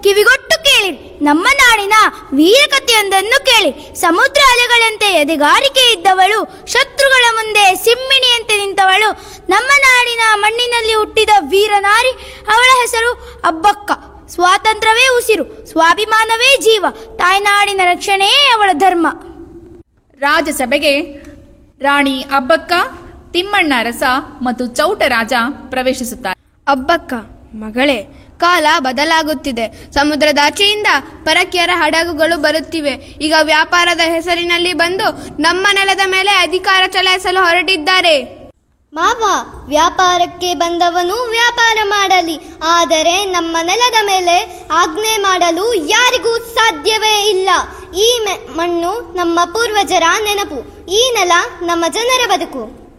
ಕಿವಿಗೊಟ್ಟು ಕೇಳಿ ನಮ್ಮ ನಾಡಿನ ವೀರಕಥೆಯೊಂದನ್ನು ಕೇಳಿ ಸಮುದ್ರ ಅಲೆಗಳಂತೆ ಎದೆಗಾರಿಕೆ ಇದ್ದವಳು ಶತ್ರುಗಳ ಮುಂದೆ ಸಿಮ್ಮಿಣಿಯಂತೆ ನಿಂತವಳು ನಮ್ಮ ನಾಡಿನ ಮಣ್ಣಿನಲ್ಲಿ ಹುಟ್ಟಿದ ವೀರನಾರಿ ಅವಳ ಹೆಸರು ಅಬ್ಬಕ್ಕ ಸ್ವಾತಂತ್ರ್ಯವೇ ಉಸಿರು ಸ್ವಾಭಿಮಾನವೇ ಜೀವ ತಾಯ್ನಾಡಿನ ರಕ್ಷಣೆಯೇ ಅವಳ ಧರ್ಮ ರಾಜಸಭೆಗೆ ರಾಣಿ ಅಬ್ಬಕ್ಕ ತಿಮ್ಮಣ್ಣ ರಸ ಮತ್ತು ಚೌಟರಾಜ ಪ್ರವೇಶಿಸುತ್ತಾರೆ ಅಬ್ಬಕ್ಕ ಮಗಳೇ ಕಾಲ ಬದಲಾಗುತ್ತಿದೆ ಸಮುದ್ರದಾಚೆಯಿಂದ ಪರಕೀಯರ ಹಡಗುಗಳು ಬರುತ್ತಿವೆ ಈಗ ವ್ಯಾಪಾರದ ಹೆಸರಿನಲ್ಲಿ ಬಂದು ನಮ್ಮ ನೆಲದ ಮೇಲೆ ಅಧಿಕಾರ ಚಲಾಯಿಸಲು ಹೊರಟಿದ್ದಾರೆ ಮಾವ ವ್ಯಾಪಾರಕ್ಕೆ ಬಂದವನು ವ್ಯಾಪಾರ ಮಾಡಲಿ ಆದರೆ ನಮ್ಮ ನೆಲದ ಮೇಲೆ ಆಜ್ಞೆ ಮಾಡಲು ಯಾರಿಗೂ ಸಾಧ್ಯವೇ ಇಲ್ಲ ಈ ಮೆ- ಮಣ್ಣು ನಮ್ಮ ಪೂರ್ವಜರ ನೆನಪು ಈ ನೆಲ ನಮ್ಮ ಜನರ ಬದುಕು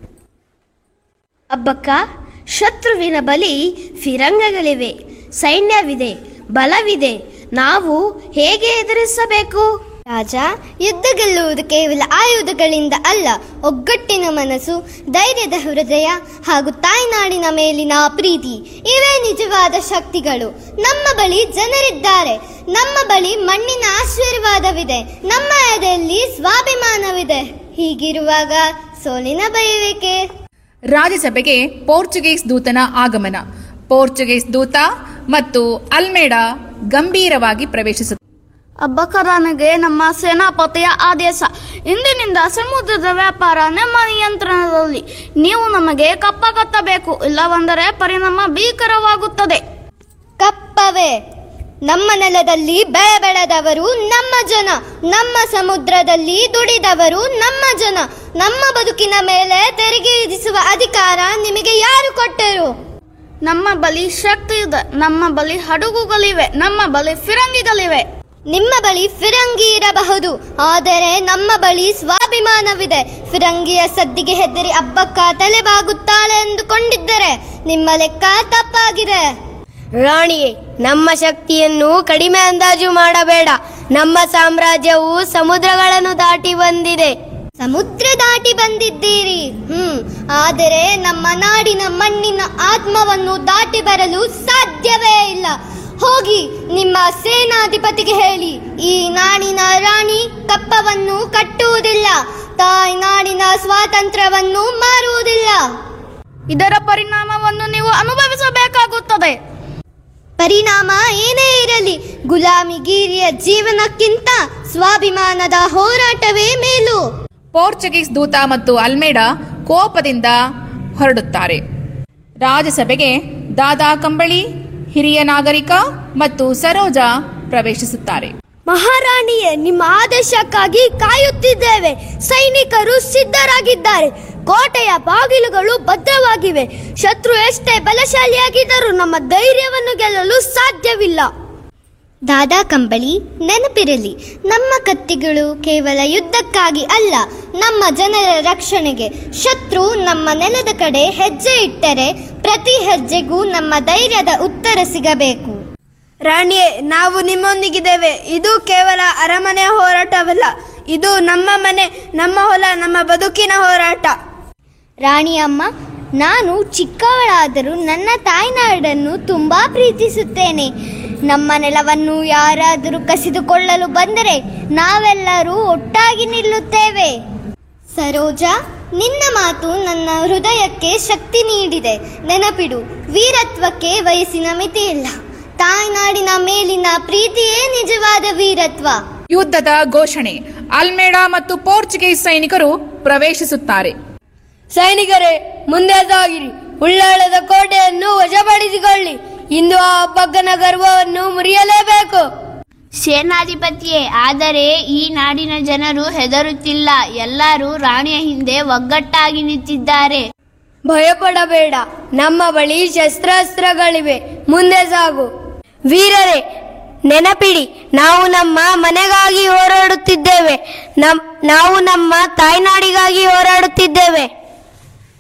ಅಬ್ಬಕ್ಕ ಶತ್ರುವಿನ ಬಳಿ ಫಿರಂಗಗಳಿವೆ ಸೈನ್ಯವಿದೆ ಬಲವಿದೆ ನಾವು ಹೇಗೆ ಎದುರಿಸಬೇಕು ರಾಜ ಯುದ್ಧ ಗೆಲ್ಲುವುದು ಕೇವಲ ಆಯುಧಗಳಿಂದ ಅಲ್ಲ ಒಗ್ಗಟ್ಟಿನ ಮನಸ್ಸು ಧೈರ್ಯದ ಹೃದಯ ಹಾಗೂ ತಾಯ್ನಾಡಿನ ಮೇಲಿನ ಪ್ರೀತಿ ಇವೇ ನಿಜವಾದ ಶಕ್ತಿಗಳು ನಮ್ಮ ಬಳಿ ಜನರಿದ್ದಾರೆ ನಮ್ಮ ಬಳಿ ಮಣ್ಣಿನ ಆಶೀರ್ವಾದವಿದೆ ನಮ್ಮ ಎದೆಯಲ್ಲಿ ಸ್ವಾಭಿಮಾನವಿದೆ ಹೀಗಿರುವಾಗ ಸೋಲಿನ ಭಯವೇಕೆ ರಾಜ್ಯಸಭೆಗೆ ಪೋರ್ಚುಗೀಸ್ ದೂತನ ಆಗಮನ ಪೋರ್ಚುಗೀಸ್ ದೂತ ಮತ್ತು ಅಲ್ಮೇಡಾ ಗಂಭೀರವಾಗಿ ಪ್ರವೇಶಿಸುತ್ತಾರೆ ಅಬ್ಬಕರಾನಿಗೆ ನಮ್ಮ ಸೇನಾಪತಿಯ ಆದೇಶ ಇಂದಿನಿಂದ ಸಮುದ್ರದ ವ್ಯಾಪಾರ ನಮ್ಮ ನಿಯಂತ್ರಣದಲ್ಲಿ ನೀವು ನಮಗೆ ಕಪ್ಪ ಕಟ್ಟಬೇಕು ಇಲ್ಲವೆಂದರೆ ಪರಿಣಾಮ ಭೀಕರವಾಗುತ್ತದೆ ಕಪ್ಪವೇ ನಮ್ಮ ನೆಲದಲ್ಲಿ ಬೆಳೆ ಬೆಳೆದವರು ನಮ್ಮ ಜನ ನಮ್ಮ ಸಮುದ್ರದಲ್ಲಿ ದುಡಿದವರು ನಮ್ಮ ಜನ ನಮ್ಮ ಬದುಕಿನ ಮೇಲೆ ತೆರಿಗೆ ವಿಧಿಸುವ ಅಧಿಕಾರ ನಿಮಗೆ ಯಾರು ಕೊಟ್ಟರು ನಮ್ಮ ಬಳಿ ಶಕ್ತಿ ಇದೆ ನಮ್ಮ ಬಳಿ ಹಡಗುಗಳಿವೆ ನಮ್ಮ ಬಳಿ ಫಿರಂಗಿಗಳಿವೆ ನಿಮ್ಮ ಬಳಿ ಫಿರಂಗಿ ಇರಬಹುದು ಆದರೆ ನಮ್ಮ ಬಳಿ ಸ್ವಾಭಿಮಾನವಿದೆ ಫಿರಂಗಿಯ ಸದ್ದಿಗೆ ಹೆದರಿ ಅಬ್ಬಕ್ಕ ತಲೆಬಾಗುತ್ತಾಳೆ ಎಂದುಕೊಂಡಿದ್ದರೆ ನಿಮ್ಮ ಲೆಕ್ಕ ತಪ್ಪಾಗಿದೆ ರಾಣಿಯೇ ನಮ್ಮ ಶಕ್ತಿಯನ್ನು ಕಡಿಮೆ ಅಂದಾಜು ಮಾಡಬೇಡ ನಮ್ಮ ಸಾಮ್ರಾಜ್ಯವು ಸಮುದ್ರಗಳನ್ನು ದಾಟಿ ಬಂದಿದೆ ಸಮುದ್ರ ದಾಟಿ ಬಂದಿದ್ದೀರಿ ಹ್ಮ್ ಆದರೆ ನಮ್ಮ ನಾಡಿನ ಮಣ್ಣಿನ ಆತ್ಮವನ್ನು ದಾಟಿ ಬರಲು ಸಾಧ್ಯವೇ ಇಲ್ಲ ಹೋಗಿ ನಿಮ್ಮ ಸೇನಾಧಿಪತಿಗೆ ಹೇಳಿ ಈ ನಾಡಿನ ರಾಣಿ ಕಪ್ಪವನ್ನು ಕಟ್ಟುವುದಿಲ್ಲ ತಾಯಿ ನಾಡಿನ ಸ್ವಾತಂತ್ರ್ಯವನ್ನು ಮಾರುವುದಿಲ್ಲ ಇದರ ಪರಿಣಾಮವನ್ನು ನೀವು ಅನುಭವಿಸಬೇಕಾಗುತ್ತದೆ ಪರಿಣಾಮ ಏನೇ ಇರಲಿ ಗುಲಾಮಿಗಿರಿಯ ಜೀವನಕ್ಕಿಂತ ಸ್ವಾಭಿಮಾನದ ಹೋರಾಟವೇ ಮೇಲು ಪೋರ್ಚುಗೀಸ್ ದೂತ ಮತ್ತು ಅಲ್ಮೇಡಾ ಕೋಪದಿಂದ ಹೊರಡುತ್ತಾರೆ ರಾಜಸಭೆಗೆ ದಾದಾ ಕಂಬಳಿ ಹಿರಿಯ ನಾಗರಿಕ ಮತ್ತು ಸರೋಜ ಪ್ರವೇಶಿಸುತ್ತಾರೆ ಮಹಾರಾಣಿಯೇ ನಿಮ್ಮ ಆದೇಶಕ್ಕಾಗಿ ಕಾಯುತ್ತಿದ್ದೇವೆ ಸೈನಿಕರು ಸಿದ್ಧರಾಗಿದ್ದಾರೆ ಕೋಟೆಯ ಬಾಗಿಲುಗಳು ಭದ್ರವಾಗಿವೆ ಶತ್ರು ಎಷ್ಟೇ ಬಲಶಾಲಿಯಾಗಿದ್ದರೂ ನಮ್ಮ ಧೈರ್ಯವನ್ನು ಗೆಲ್ಲಲು ಸಾಧ್ಯವಿಲ್ಲ ದಾದಾ ಕಂಬಳಿ ನೆನಪಿರಲಿ ನಮ್ಮ ಕತ್ತಿಗಳು ಕೇವಲ ಯುದ್ಧಕ್ಕಾಗಿ ಅಲ್ಲ ನಮ್ಮ ಜನರ ರಕ್ಷಣೆಗೆ ಶತ್ರು ನಮ್ಮ ನೆಲದ ಕಡೆ ಹೆಜ್ಜೆ ಇಟ್ಟರೆ ಪ್ರತಿ ಹೆಜ್ಜೆಗೂ ನಮ್ಮ ಧೈರ್ಯದ ಉತ್ತರ ಸಿಗಬೇಕು ರಾಣಿಯೇ ನಾವು ನಿಮ್ಮೊಂದಿಗಿದ್ದೇವೆ ಇದು ಕೇವಲ ಅರಮನೆ ಹೋರಾಟವಲ್ಲ ಇದು ನಮ್ಮ ಮನೆ ನಮ್ಮ ಹೊಲ ನಮ್ಮ ಬದುಕಿನ ಹೋರಾಟ ರಾಣಿಯಮ್ಮ ನಾನು ಚಿಕ್ಕವಳಾದರೂ ನನ್ನ ತಾಯ್ನಾಡನ್ನು ತುಂಬಾ ಪ್ರೀತಿಸುತ್ತೇನೆ ನಮ್ಮ ನೆಲವನ್ನು ಯಾರಾದರೂ ಕಸಿದುಕೊಳ್ಳಲು ಬಂದರೆ ನಾವೆಲ್ಲರೂ ಒಟ್ಟಾಗಿ ನಿಲ್ಲುತ್ತೇವೆ ಸರೋಜಾ ನಿನ್ನ ಮಾತು ನನ್ನ ಹೃದಯಕ್ಕೆ ಶಕ್ತಿ ನೀಡಿದೆ ನೆನಪಿಡು ವೀರತ್ವಕ್ಕೆ ವಯಸ್ಸಿನ ಮಿತಿಯಿಲ್ಲ ತಾಯ್ನಾಡಿನ ಮೇಲಿನ ಪ್ರೀತಿಯೇ ನಿಜವಾದ ವೀರತ್ವ ಯುದ್ಧದ ಘೋಷಣೆ ಅಲ್ಮೇಡಾ ಮತ್ತು ಪೋರ್ಚುಗೀಸ್ ಸೈನಿಕರು ಪ್ರವೇಶಿಸುತ್ತಾರೆ ಸೈನಿಕರೇ ಮುಂದೆ ಸಾಗಿರಿ ಉಳ್ಳಾಳದ ಕೋಟೆಯನ್ನು ವಶಪಡಿಸಿಕೊಳ್ಳಿ ಇಂದು ಆ ಬಗ್ಗನ ಗರ್ವವನ್ನು ಮುರಿಯಲೇಬೇಕು ಸೇನಾಧಿಪತಿಯೇ ಆದರೆ ಈ ನಾಡಿನ ಜನರು ಹೆದರುತ್ತಿಲ್ಲ ಎಲ್ಲರೂ ರಾಣಿಯ ಹಿಂದೆ ಒಗ್ಗಟ್ಟಾಗಿ ನಿಂತಿದ್ದಾರೆ ಭಯಪಡಬೇಡ ನಮ್ಮ ಬಳಿ ಶಸ್ತ್ರಾಸ್ತ್ರಗಳಿವೆ ಮುಂದೆ ಸಾಗು ವೀರರೇ ನೆನಪಿಡಿ ನಾವು ನಮ್ಮ ಮನೆಗಾಗಿ ಹೋರಾಡುತ್ತಿದ್ದೇವೆ ನಮ್ ನಾವು ನಮ್ಮ ತಾಯ್ನಾಡಿಗಾಗಿ ಹೋರಾಡುತ್ತಿದ್ದೇವೆ